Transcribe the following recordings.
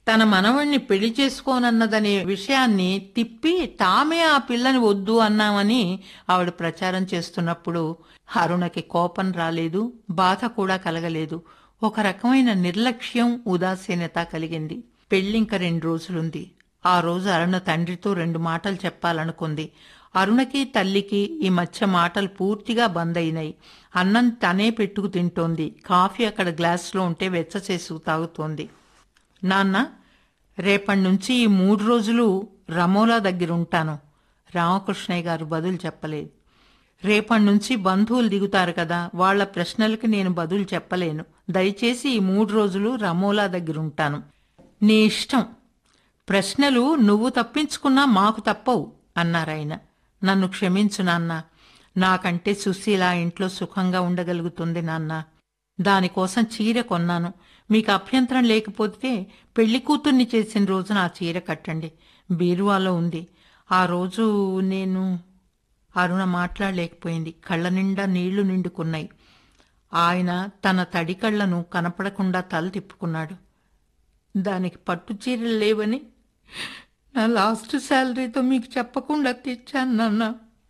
తన మనవణ్ణి పెళ్లి చేసుకోనన్నదనే విషయాన్ని తిప్పి తామే ఆ పిల్లని వద్దు అన్నామని ఆవిడ ప్రచారం చేస్తున్నప్పుడు అరుణకి కోపం రాలేదు బాధ కూడా కలగలేదు ఒక రకమైన నిర్లక్ష్యం ఉదాసీనత కలిగింది పెళ్ళింక రెండు రోజులుంది ఆ రోజు అరుణ తండ్రితో రెండు మాటలు చెప్పాలనుకుంది అరుణకి తల్లికి ఈ మధ్య మాటలు పూర్తిగా బంద్ అయినాయి అన్నం తనే పెట్టుకు తింటోంది కాఫీ అక్కడ గ్లాసులో ఉంటే వెచ్చ చేసు తాగుతోంది నాన్న రేపటి నుంచి ఈ మూడు రోజులు రమోలా దగ్గర ఉంటాను రామకృష్ణయ్య గారు బదులు చెప్పలేదు రేపటి నుంచి బంధువులు దిగుతారు కదా వాళ్ళ ప్రశ్నలకి నేను బదులు చెప్పలేను దయచేసి ఈ మూడు రోజులు రమోలా దగ్గర ఉంటాను నీ ఇష్టం ప్రశ్నలు నువ్వు తప్పించుకున్నా మాకు తప్పవు అన్నారాయన నన్ను క్షమించు నాన్న నాకంటే సుశీల ఇంట్లో సుఖంగా ఉండగలుగుతుంది నాన్న దానికోసం చీర కొన్నాను మీకు అభ్యంతరం లేకపోతే పెళ్లి కూతుర్ని చేసిన రోజున ఆ చీర కట్టండి బీరువాలో ఉంది ఆ రోజు నేను అరుణ మాట్లాడలేకపోయింది కళ్ళ నిండా నీళ్లు నిండుకున్నాయి ఆయన తన తడి కళ్ళను కనపడకుండా తల తిప్పుకున్నాడు దానికి పట్టు చీరలు లేవని నా లాస్ట్ శాలరీతో మీకు చెప్పకుండా తెచ్చాను నాన్న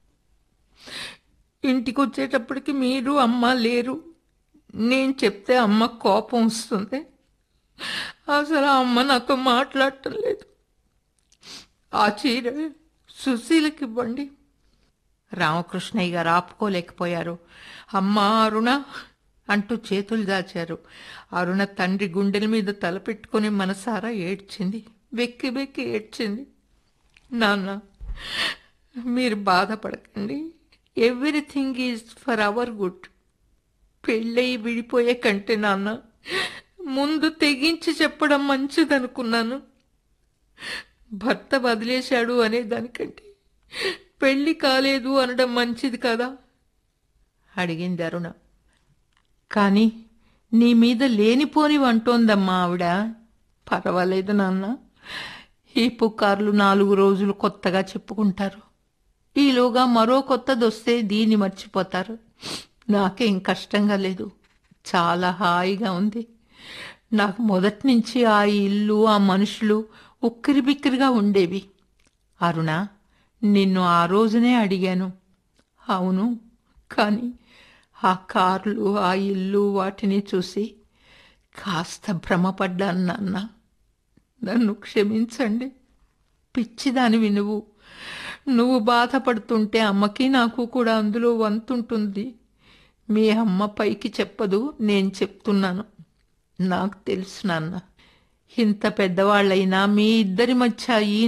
ఇంటికి వచ్చేటప్పటికి మీరు అమ్మ లేరు నేను చెప్తే అమ్మ కోపం వస్తుంది అసలు ఆ అమ్మ నాతో మాట్లాడటం లేదు ఆ చీర సుశీలకి ఇవ్వండి రామకృష్ణయ్య గారు ఆపుకోలేకపోయారు అమ్మా అరుణ అంటూ చేతులు దాచారు అరుణ తండ్రి గుండెల మీద తలపెట్టుకుని మనసారా ఏడ్చింది వెక్కి వెక్కి ఏడ్చింది నాన్న మీరు బాధపడకండి everything is for our good పెళ్ళయి విడిపోయే కంటే నాన్న ముందు తెగించి చెప్పడం మంచిదనుకున్నాను భర్త వదిలేశాడు అనే దానికంటే పెళ్లి కాలేదు అనడం మంచిది కదా అడిగింది అరుణ కానీ నీ మీద లేనిపోనివి అంటోందమ్మా ఆవిడ పర్వాలేదు నాన్న ఈ పుకార్లు నాలుగు రోజులు కొత్తగా చెప్పుకుంటారు ఈలోగా మరో కొత్తది వస్తే దీన్ని మర్చిపోతారు నాకేం కష్టంగా లేదు చాలా హాయిగా ఉంది నాకు మొదటి నుంచి ఆ ఇల్లు ఆ మనుషులు ఉక్కిరి బిక్కిరిగా ఉండేవి అరుణ నిన్ను ఆ రోజునే అడిగాను అవును కానీ ఆ కార్లు ఆ ఇల్లు వాటిని చూసి కాస్త భ్రమపడ్డాను నాన్న నన్ను క్షమించండి పిచ్చిదానివి నువ్వు నువ్వు బాధపడుతుంటే అమ్మకి నాకు కూడా అందులో వంతుంటుంది మీ అమ్మ పైకి చెప్పదు నేను చెప్తున్నాను నాకు తెలుసు నాన్న ఇంత పెద్దవాళ్ళైనా మీ ఇద్దరి మధ్య ఈ